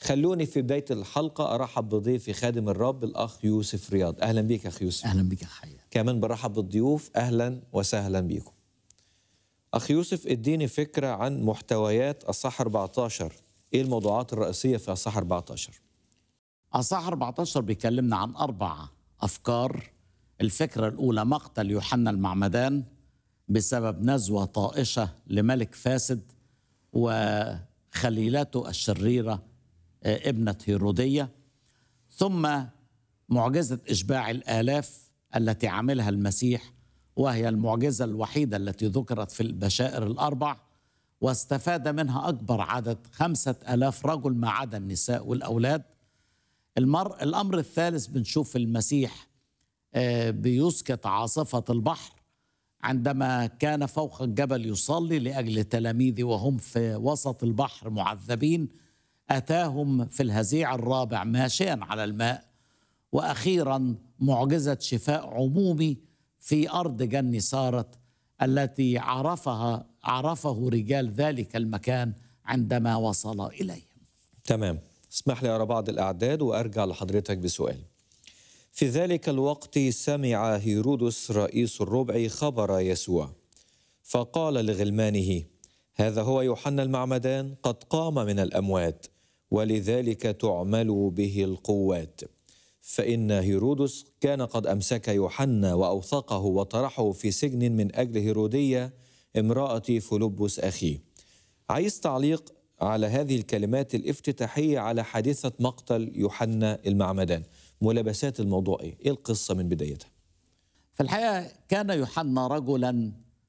خلوني في بداية الحلقة أرحب بضيفي خادم الرب الأخ يوسف رياض أهلا بيك أخ يوسف اهلا بك يا حيا كمان برحب بالضيوف أهلا وسهلا بيكم أخ يوسف اديني فكرة عن محتويات الصح 14 إيه الموضوعات الرئيسية في الصح 14 اصح 14 بيكلمنا عن اربع افكار الفكره الاولى مقتل يوحنا المعمدان بسبب نزوه طائشه لملك فاسد وخليلته الشريره آه، ابنه هيروديه ثم معجزه اشباع الالاف التي عملها المسيح وهي المعجزه الوحيده التي ذكرت في البشائر الاربع واستفاد منها اكبر عدد خمسه الاف رجل ما عدا النساء والاولاد المر... الأمر الثالث بنشوف المسيح آه، بيسكت عاصفة البحر عندما كان فوق الجبل يصلي لأجل تلاميذه وهم في وسط البحر معذبين أتاهم في الهزيع الرابع ماشيا على الماء وأخيرا معجزة شفاء عمومي في أرض جني سارت التي عرفها عرفه رجال ذلك المكان عندما وصل إليهم تمام اسمح لي أرى بعض الأعداد وأرجع لحضرتك بسؤال في ذلك الوقت سمع هيرودس رئيس الربع خبر يسوع فقال لغلمانه هذا هو يوحنا المعمدان قد قام من الأموات ولذلك تعمل به القوات فإن هيرودس كان قد أمسك يوحنا وأوثقه وطرحه في سجن من أجل هيرودية امرأة فيلبس أخيه عايز تعليق على هذه الكلمات الافتتاحية على حادثة مقتل يوحنا المعمدان ملابسات الموضوع إيه؟ إيه القصة من بدايتها؟ في الحقيقة كان يوحنا رجلا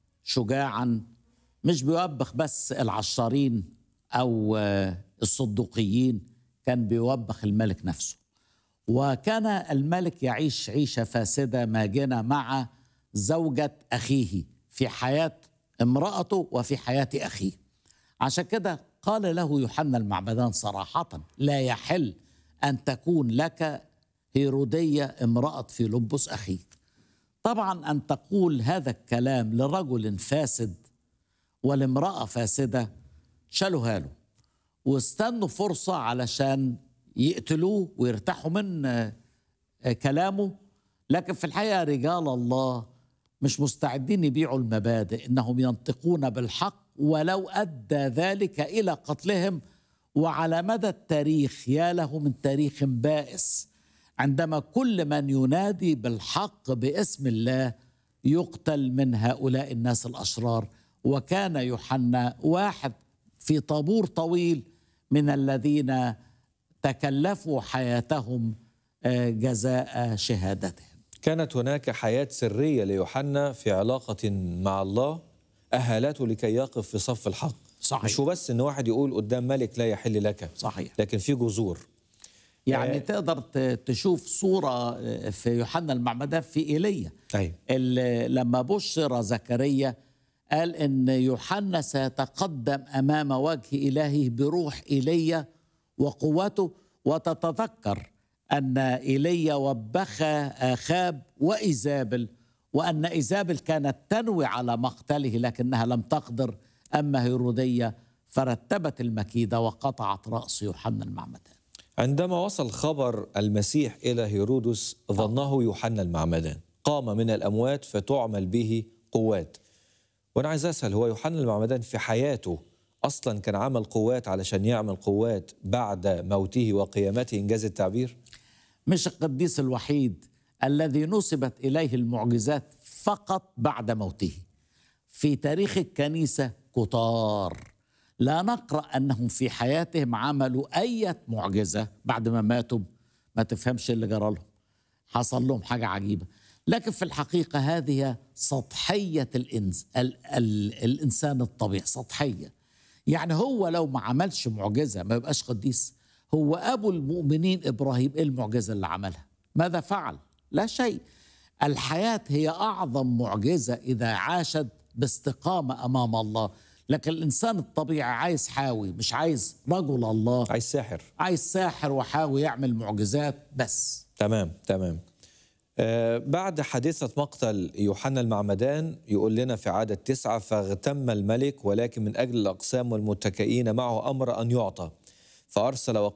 شجاعا مش بيوبخ بس العشارين أو آه، الصدوقيين كان بيوبخ الملك نفسه وكان الملك يعيش عيشة فاسدة ماجنة مع زوجة أخيه في حياة امرأته وفي حياة أخيه عشان كده قال له يوحنا المعمدان صراحة لا يحل أن تكون لك هيرودية امرأة فيلبس أخيك طبعا أن تقول هذا الكلام لرجل فاسد ولامرأة فاسدة شالوها له واستنوا فرصة علشان يقتلوه ويرتاحوا من آه، آه، كلامه لكن في الحقيقة رجال الله مش مستعدين يبيعوا المبادئ إنهم ينطقون بالحق ولو أدى ذلك إلى قتلهم وعلى مدى التاريخ يا له من تاريخ بائس عندما كل من ينادي بالحق باسم الله يقتل من هؤلاء الناس الاشرار وكان يوحنا واحد في طابور طويل من الذين تكلفوا حياتهم آه، جزاء شهادتهم كانت هناك حياة سرية ليوحنا في علاقة مع الله أهلته لكي يقف في صف الحق صحيح. مش هو بس إن واحد يقول قدام ملك لا يحل لك صحيح لكن في جذور يعني آه. تقدر ت- تشوف صورة آه، في يوحنا المعمدان في إيليا أيوة ال- لما بشر زكريا قال ان يوحنا سيتقدم امام وجه الهه بروح ايليا وقوته وتتذكر ان ايليا وبخ اخاب وايزابل وان ايزابل كانت تنوي على مقتله لكنها لم تقدر اما هيروديه فرتبت المكيده وقطعت راس يوحنا المعمدان عندما وصل خبر المسيح إلى هيرودس ظنه يوحنا المعمدان قام من الأموات فتعمل به قوات وأنا عايز أسأل هو يوحنا المعمدان في حياته أصلا كان عمل قوات علشان يعمل قوات بعد موته وقيامته إنجاز التعبير مش القديس الوحيد الذي نسبت اليه المعجزات فقط بعد موته في تاريخ الكنيسه كتار لا نقرا انهم في حياتهم عملوا اي معجزه بعد ما ماتوا ما تفهمش اللي جرى لهم حصل لهم حاجه عجيبه لكن في الحقيقه هذه سطحيه الإنس ال ال الانسان الطبيعي سطحيه يعني هو لو ما عملش معجزه ما يبقاش قديس هو ابو المؤمنين ابراهيم ايه المعجزه اللي عملها ماذا فعل لا شيء الحياه هي اعظم معجزه اذا عاشت باستقامه امام الله لكن الانسان الطبيعي عايز حاوي مش عايز رجل الله عايز ساحر عايز ساحر وحاوي يعمل معجزات بس تمام تمام آه بعد حادثة مقتل يوحنا المعمدان يقول لنا في عدد تسعة فاغتم الملك ولكن من أجل الأقسام والمتكئين معه أمر أن يعطى فأرسل